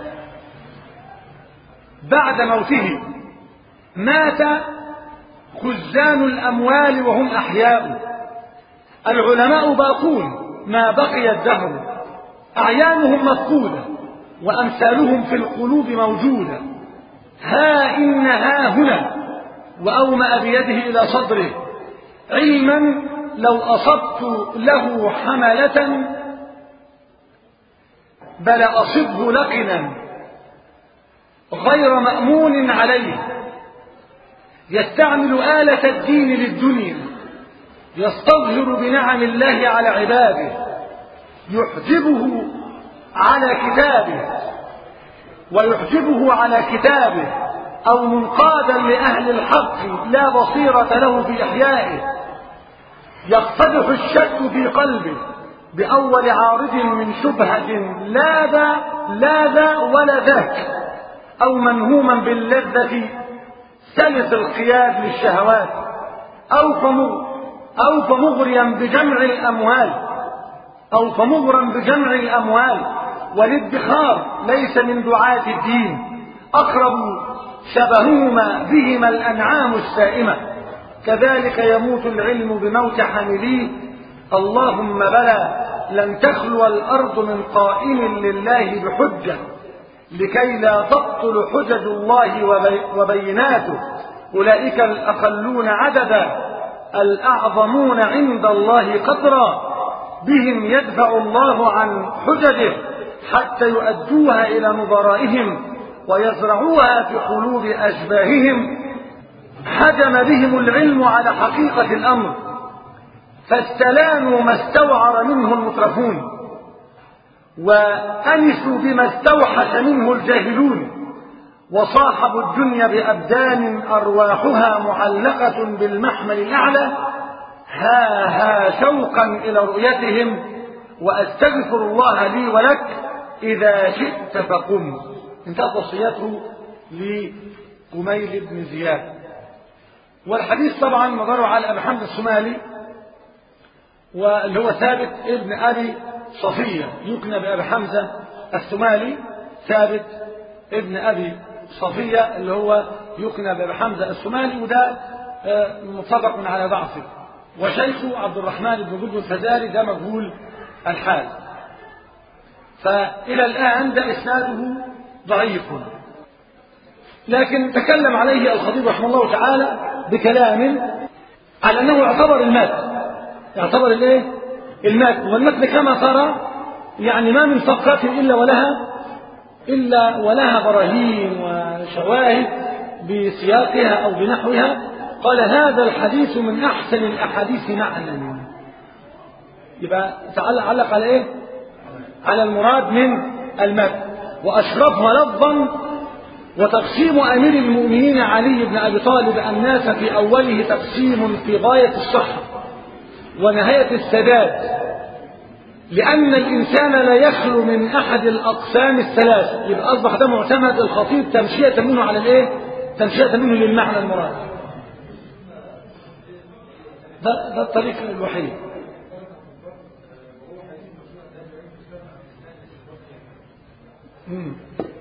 بعد موته مات خزان الأموال وهم أحياء العلماء باقون ما بقي الدهر أعيانهم مفقودة وأمثالهم في القلوب موجودة ها إن ها هنا وأومأ بيده إلى صدره علما لو أصبت له حملة بل أصبه لقنا غير مأمون عليه يستعمل آلة الدين للدنيا يستظهر بنعم الله على عباده يحجبه على كتابه ويحجبه على كتابه أو منقادا لأهل الحق لا بصيرة له في إحيائه يقتدح الشك في قلبه بأول عارض من شبهة لا ذا لا ذا ولا ذاك أو منهوما باللذة سلس القياد للشهوات أو أو فمغريا بجمع الأموال أو فمغرا بجمع الأموال والادخار ليس من دعاة الدين أقرب شبههما بهما الأنعام السائمة كذلك يموت العلم بموت حامليه اللهم بلى لن تخلو الأرض من قائم لله بحجة لكي لا تبطل حجج الله وبيناته أولئك الأقلون عددا الأعظمون عند الله قدرا بهم يدفع الله عن حججه حتى يؤدوها إلى نظرائهم ويزرعوها في قلوب أشباههم هدم بهم العلم على حقيقة الأمر فاستلانوا ما استوعر منه المترفون وأنسوا بما استوحش منه الجاهلون وصاحبوا الدنيا بأبدان أرواحها معلقة بالمحمل الأعلى ها ها شوقا إلى رؤيتهم وأستغفر الله لي ولك إذا شئت فقم انتهت وصيته لقميل بن زياد والحديث طبعا مداره على أبي حمد السمالي واللي هو ثابت ابن أبي صفية يكنى بأبي حمزة السمالي ثابت ابن أبي صفية اللي هو يكنى بأبي حمزة السمالي وده متفق على ضعفه وشيخه عبد الرحمن بن جلد الفزاري ده مجهول الحال فإلى الآن ده إسناده ضعيف لكن تكلم عليه الخطيب رحمه الله تعالى بكلام على أنه يعتبر المات يعتبر الايه المتن والمتن كما ترى يعني ما من فقرة إلا ولها إلا ولها براهين وشواهد بسياقها أو بنحوها قال هذا الحديث من أحسن الأحاديث معنى يبقى علق على إيه على المراد من المتن وأشرفها لفظا وتقسيم أمير المؤمنين علي بن أبي طالب الناس في أوله تقسيم في غاية الصحة ونهاية السداد لأن الإنسان لا يخلو من أحد الأقسام الثلاث يبقى أصبح ده معتمد الخطيب تمشية منه على الإيه؟ تمشية منه للمعنى المراد ده, ده الطريق الوحيد مم.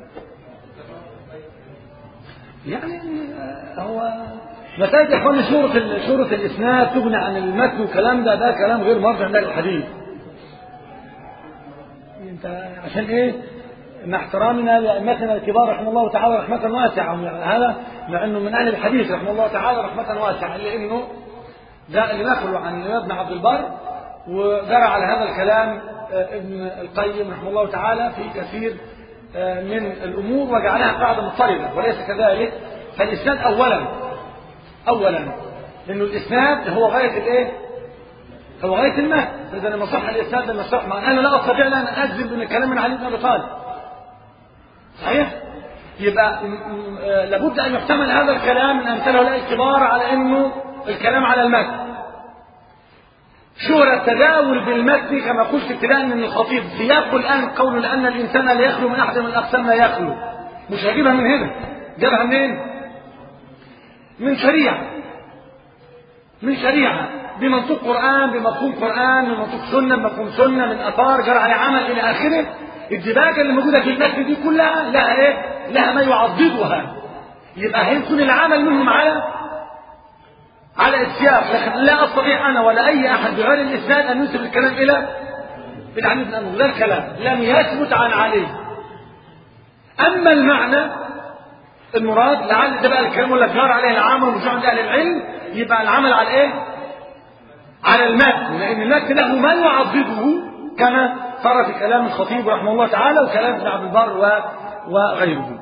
يعني هو مسألة إخواني شورة شورة الإسناد تغني عن المتن والكلام ده ده كلام غير مرجع ده للحديث. أنت عشان إيه؟ مع احترامنا لأئمتنا الكبار رحمه الله تعالى رحمة واسعة يعني هذا مع أنه من أهل الحديث رحمه الله تعالى رحمة واسعة لأنه ده اللي نقله عن ابن عبد البر وجرى على هذا الكلام ابن القيم رحمه الله تعالى في كثير من الأمور وجعلها قاعدة مضطردة وليس كذلك فالإسناد أولا أولا لأنه الإسناد هو غاية الإيه؟ هو غاية الماء فإذا لما صح الإسناد لما صح ما أنا لا أستطيع أن أجزم بأن الكلام من علي بن أبي طالب صحيح؟ يبقى لابد أن يحتمل هذا الكلام من أمثال هؤلاء الكبار على أنه الكلام على المتن شهرة التداول بالمتن كما قلت ابتداء من الخطيب سياق الآن قول لأن الإنسان لا يخلو من أحد من الأقسام لا يخلو مش هجيبها من هنا جابها منين؟ من شريعة من شريعة بمنطوق قرآن بمفهوم قرآن بمنطوق سنة بمفهوم سنة من أثار جرى على عمل إلى آخره الدباجة اللي موجودة في المتن دي كلها لها إيه؟ لها ما يعضدها يبقى هيكون العمل منهم على على السياق لكن لا استطيع انا ولا اي احد بغير الاسناد ان ينسب الكلام الى بن علي بن ابي ده الكلام لم يثبت عن علي اما المعنى المراد لعل ده بقى الكلام ولا جار عليه العمل ومش عند اهل العلم يبقى العمل على ايه؟ على المتن لان المتن له ما يعضده كما صار في كلام الخطيب رحمه الله تعالى وكلام ابن عبد البر وغيره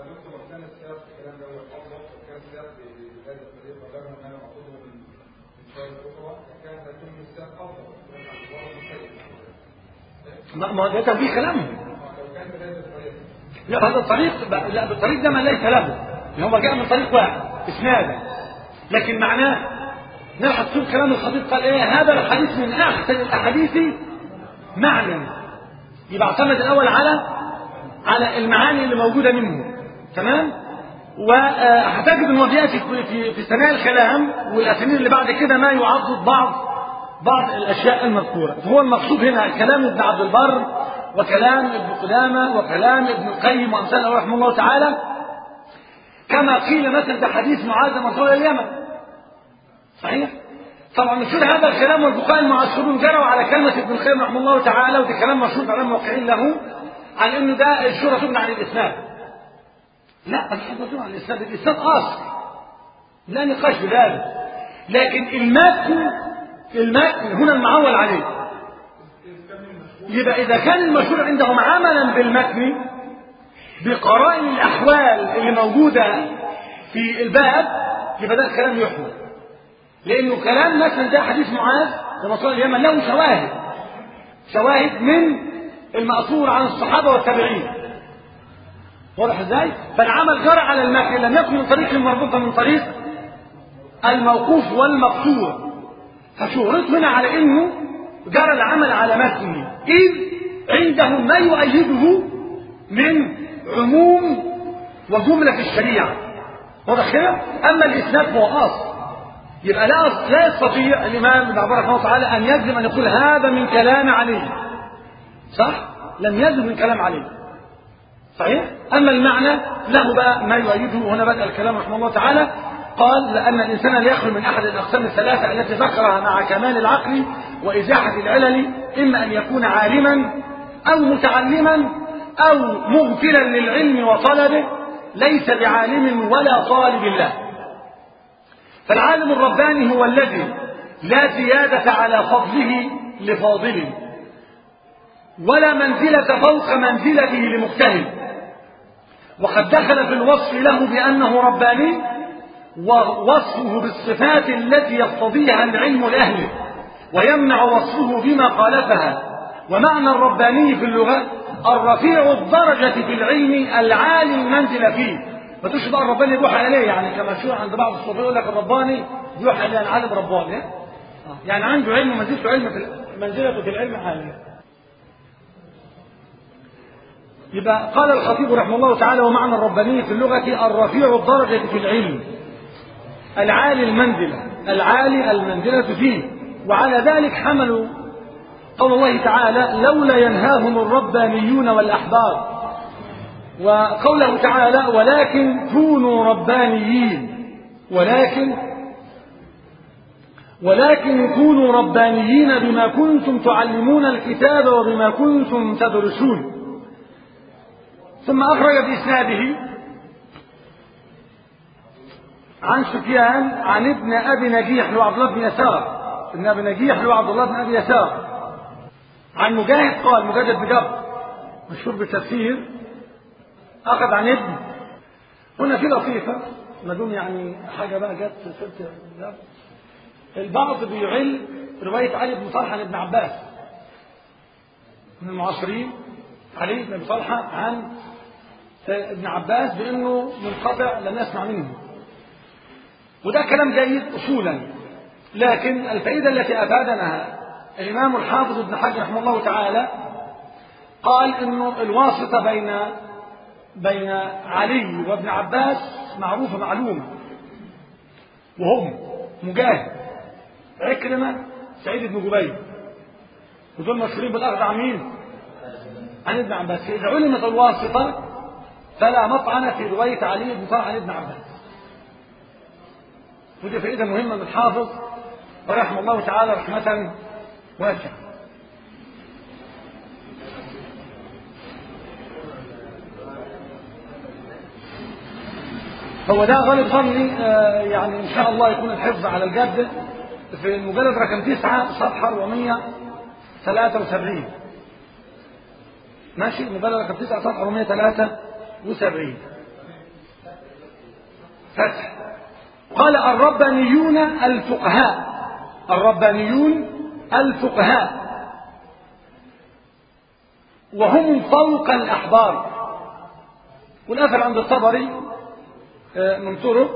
ما ده توجيه كلامهم لا هذا الطريق لا بالطريق ده ما ليس له هو جاء من طريق واحد اسنادا لكن معناه نلحظ شوف كلام الخطيب قال ايه هذا الحديث من احسن الاحاديث معنى يبقى اعتمد الاول على على المعاني اللي موجوده منه تمام وهتجد ان هو بياتي في في ثنايا الكلام والاسانيد اللي بعد كده ما يعضد بعض بعض الاشياء المذكوره فهو المقصود هنا كلام ابن عبد البر وكلام ابن قدامه وكلام ابن القيم وامثاله رحمه الله تعالى كما قيل مثلا في حديث معاذ مرسول اليمن صحيح طبعا مشهور هذا الكلام والبخاري المعاصرون جروا على كلمه ابن القيم رحمه الله تعالى وده كلام مشهور على الموقعين له على انه ده الشهره تبنى عن الاسلام لا الشهره تبنى عن الاسلام الاسلام اصل لا نقاش بذلك لكن المتن المتن هنا المعول عليه يبقى إذا كان المشهور عندهم عملا بالمتن بقرائن الأحوال اللي موجودة في الباب يبقى ده الكلام يحمل لأنه كلام مثلا ده حديث معاذ لما صلى اليمن له شواهد شواهد من المأثور عن الصحابة والتابعين واضح ازاي؟ فالعمل جرى على المتن لم يكن من طريق مربوطة من طريق الموقوف والمقصور فشهرته هنا على انه جرى العمل على متنه اذ عندهم ما يؤيده من عموم وجمله في الشريعه واضح كده اما الاسناد هو اصل يبقى لا لا يستطيع الامام ابن عبد الله تعالى ان يجزم ان يقول هذا من كلام علي صح لم يجزم من كلام علي صحيح اما المعنى له بقى ما يؤيده وهنا بدا الكلام رحمه الله تعالى قال لأن الإنسان لا يخلو من أحد الأقسام الثلاثة التي ذكرها مع كمال العقل وإزاحة العلل إما أن يكون عالما أو متعلما أو مغفلا للعلم وطلبه ليس بعالم ولا طالب له فالعالم الرباني هو الذي لا زيادة على فضله لفاضل ولا منزلة فوق منزلته لمجتهد وقد دخل في الوصف له بأنه رباني ووصفه بالصفات التي يقتضيها العلم لأهله ويمنع وصفه بما خالفها ومعنى الرباني في اللغة الرفيع الدرجة في العلم العالي المنزل فيه ما تقولش بقى الرباني يروح عليه يعني كما شو عند بعض الصوفيه يقول لك الرباني يروح عليه يعني عالم رباني يعني عنده علم ومنزلته علم في منزلته في العلم عالية يبقى قال الخطيب رحمه الله تعالى ومعنى الرباني في اللغة الرفيع الدرجة في العلم العالي المنزلة العالي المنزلة فيه وعلى ذلك حملوا قول الله تعالى لولا ينهاهم الربانيون والأحبار وقوله تعالى ولكن كونوا ربانيين ولكن ولكن كونوا ربانيين بما كنتم تعلمون الكتاب وبما كنتم تدرسون ثم أخرج بإسناده عن سفيان عن ابن أبي نجيح له عبد الله بن يسار ابن أبي نجيح له عبد الله بن أبي يسار عن مجاهد قال مجاهد بن جبر مشهور بالتفسير أخذ عن ابن هنا في لطيفة ما دون يعني حاجة بقى جت سلسلة البعض بيعل رواية علي بن طلحة عن ابن عباس من المعاصرين علي بن ابي طلحة عن ابن عباس بأنه منقطع لم يسمع منه وده كلام جيد أصولا لكن الفائدة التي أفادنا الإمام الحافظ ابن حجر رحمه الله تعالى قال انه الواسطة بين بين علي وابن عباس معروفة معلومة وهم مجاهد عكرمة سعيد بن جبير ودول مشهورين بالأخذ عن مين؟ عن ابن عباس إذا علمت الواسطة فلا مطعن في رواية علي بن طلحة عن ابن عباس ودي فائدة مهمة من الحافظ ورحمه الله تعالى رحمة واسعة هو ده غالب ظني آه يعني ان شاء الله يكون الحفظ على الجد في المجلد رقم تسعة صفحة 473 ماشي المجلد رقم تسعة صفحة 473 فتح قال الربانيون الفقهاء الربانيون الفقهاء وهم فوق الأحبار والأثر عند الطبري من طرق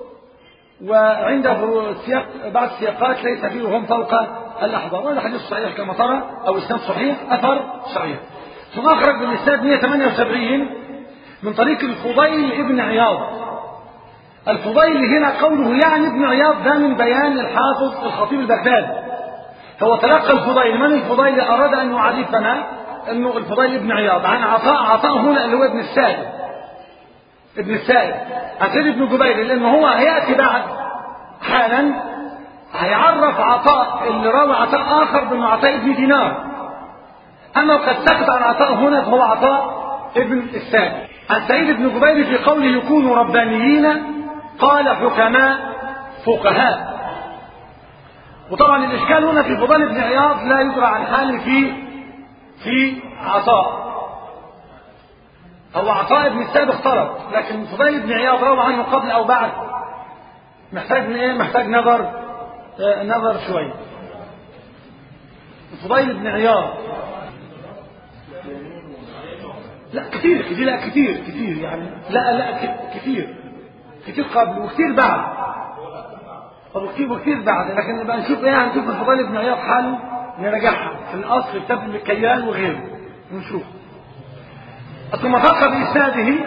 وعنده سياق بعض السياقات ليس فيه وهم فوق الأحبار وهذا حديث صحيح كما ترى أو إسناد صحيح أثر صحيح ثم أخرج بالإسناد 178 من طريق الفضيل ابن عياض الفضيل هنا قوله يعني ابن عياض ده من بيان الحافظ الخطيب البغدادي فهو تلقى الفضيل من الفضيل أراد أن يعرفنا أنه الفضيل ابن عياض عن عطاء عطاء هنا اللي هو ابن السائب ابن السائب عن سيد ابن جبير لأنه هو هيأتي بعد حالا هيعرف عطاء اللي روى عطاء آخر بأنه عطاء ابن دينار أما قد سكت عن عطاء هنا فهو عطاء ابن السائب عن سيد بن جبير في قوله يكونوا ربانيين قال حكماء فقهاء وطبعا الإشكال هنا في فضال بن عياض لا يدرى عن حال في في عطاء هو عطاء بن السابق اختلط لكن فضيل بن عياض روى عنه قبل او بعد محتاج من ايه محتاج نظر آه نظر شويه فضيل بن عياض لا كتير كتير لا كتير كتير يعني لا لا كتير كتير قبل وكتير بعد وكتير وكتير بعد لكن نبقى نشوف ايه هنشوف الفضيل بن عياض حاله نراجعها في الاصل كتاب الكيان وغيره ونشوف ثم فاق بإسناده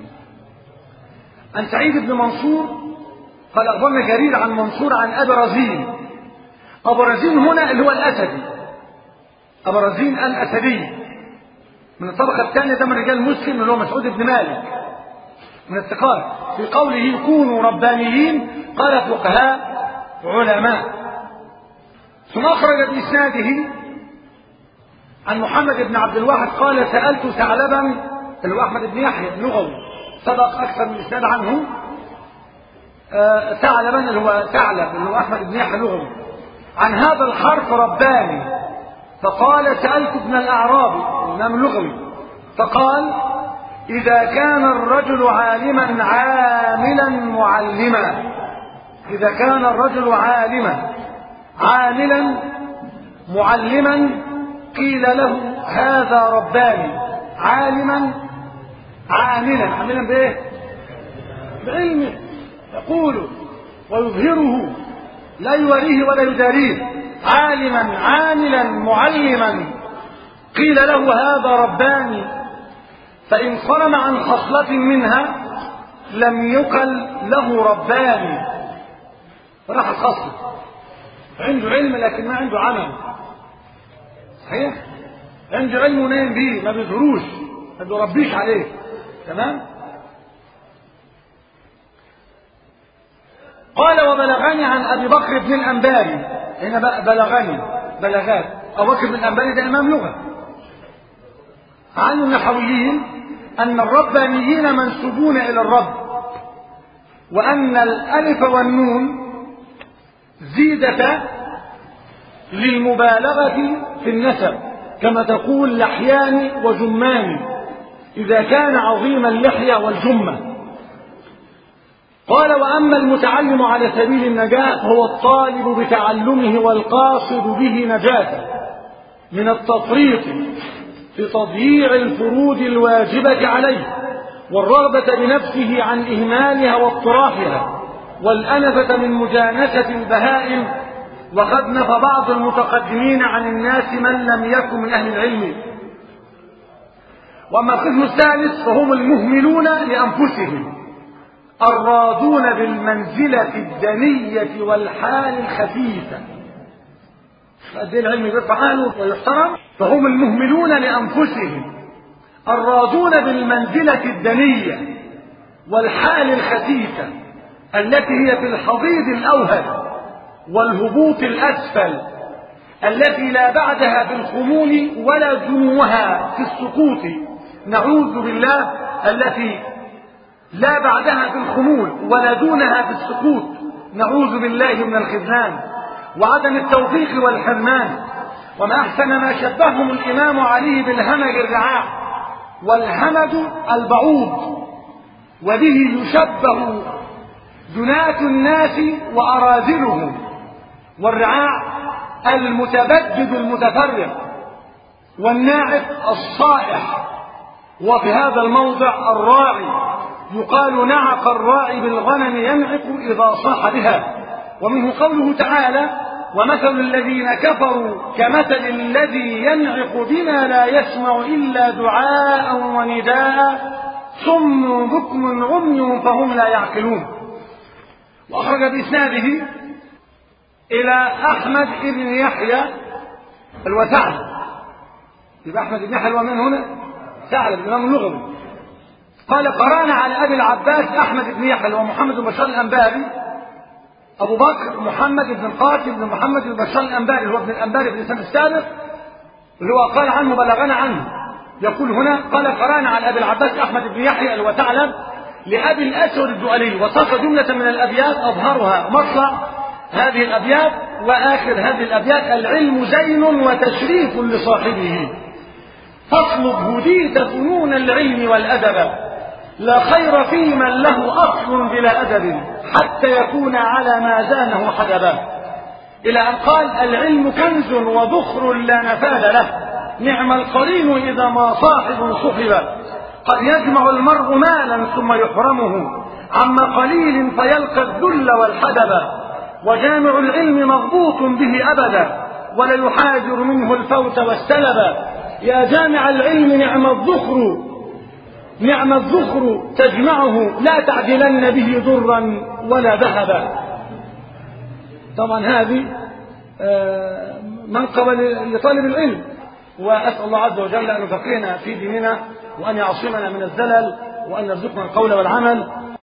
عن سعيد بن منصور قال أخبرنا جرير عن منصور عن أبي رزين أبو رزين هنا اللي هو الأسدي أبو رزين الأسدي من الطبقة الثانية ده من رجال مسلم اللي هو مسعود بن مالك من الثقات في قوله كونوا ربانيين قال فقهاء علماء ثم أخرج بإسناده عن محمد بن عبد الواحد قال سألت ثعلبا اللي هو أحمد بن يحيى اللغوي سبق أكثر من إسناد عنه آه ثعلبا اللي هو ثعلب اللي هو أحمد بن يحيى اللغوي عن هذا الحرف رباني فقال سألت ابن الأعرابي الإمام اللغوي فقال إذا كان الرجل عالما عاملا معلما إذا كان الرجل عالما عاملا معلما قيل له هذا رباني عالما عاملا عاملا بايه بعلمه يقول ويظهره لا يوريه ولا يداريه عالما عاملا معلما قيل له هذا رباني فإن صرم عن خصلة منها لم يقل له رباني راح الخصلة عنده علم لكن ما عنده عمل صحيح عنده علم ونايم بيه ما بيظهروش ما بيربيش عليه تمام قال وبلغني عن ابي بكر بن الانباري هنا بقى بلغني بلغات ابو بكر بن الانباري ده امام لغه عن النحويين أن الربانيين منسوبون إلى الرب وأن الألف والنون زيدتا للمبالغة في النسب كما تقول لحيان وجمان إذا كان عظيم اللحية والجمة قال وأما المتعلم على سبيل النجاة هو الطالب بتعلمه والقاصد به نجاته من التفريط في تضييع الفروض الواجبة عليه والرغبة بنفسه عن إهمالها واطراحها والأنفة من مجانسة البهائم وقد نفى بعض المتقدمين عن الناس من لم يكن من أهل العلم وأما القسم الثالث فهم المهملون لأنفسهم الراضون بالمنزلة الدنية والحال الخفيفة قد العلم بيرفع أهله ويحترم فهم المهملون لأنفسهم الراضون بالمنزلة الدنية والحال الخفيفة التي هي في الحضيض الأوهد والهبوط الأسفل التي لا بعدها بالخمول ولا دنوها في السقوط نعوذ بالله التي لا بعدها بالخمول ولا دونها في السقوط نعوذ بالله من الخذلان وعدم التوفيق والحرمان وما أحسن ما شبههم الإمام علي بالهمج الرعاع والهمج البعوض وبه يشبه جناة الناس وأراذلهم والرعاع المتبدد المتفرق والناعق الصائح وفي هذا الموضع الراعي يقال نعق الراعي بالغنم ينعق إذا صاح بها ومنه قوله تعالى ومثل الذين كفروا كمثل الذي ينعق بما لا يسمع إلا دعاء ونداء صم بكم عمي فهم لا يعقلون وأخرج بإسناده إلى أحمد بن يحيى الوثعلب يبقى أحمد بن يحيى من هنا ثعلب الإمام اللغوي قال قرانا على أبي العباس أحمد بن يحيى ومحمد بن بشار الأنباري أبو بكر محمد بن القاسم بن محمد بن بشار الأنباري اللي هو ابن الأنباري في الإسلام السابق اللي هو قال عنه بلغنا عنه يقول هنا قال قرانا على أبي العباس أحمد بن يحيى الوثعلب لأبي الأسود الدؤلي وساق جملة من الأبيات أظهرها مطلع هذه الأبيات وآخر هذه الأبيات العلم زين وتشريف لصاحبه فاطلب هديت فنون العلم والأدب لا خير في من له أصل بلا أدب حتى يكون على ما زانه حدبا إلى أن قال العلم كنز وذخر لا نفاد له نعم القرين إذا ما صاحب صحب قد يجمع المرء مالا ثم يحرمه عما قليل فيلقى الذل والحدب وجامع العلم مغبوط به أبدا ولا يحاجر منه الفوت والسلب يا جامع العلم نعم الذخر نعم الذخر تجمعه لا تعدلن به ضرا ولا ذهبا طبعا هذه منقبة لطالب العلم وأسأل الله عز وجل أن يفقهنا في ديننا وأن يعصمنا من الزلل وأن يرزقنا القول والعمل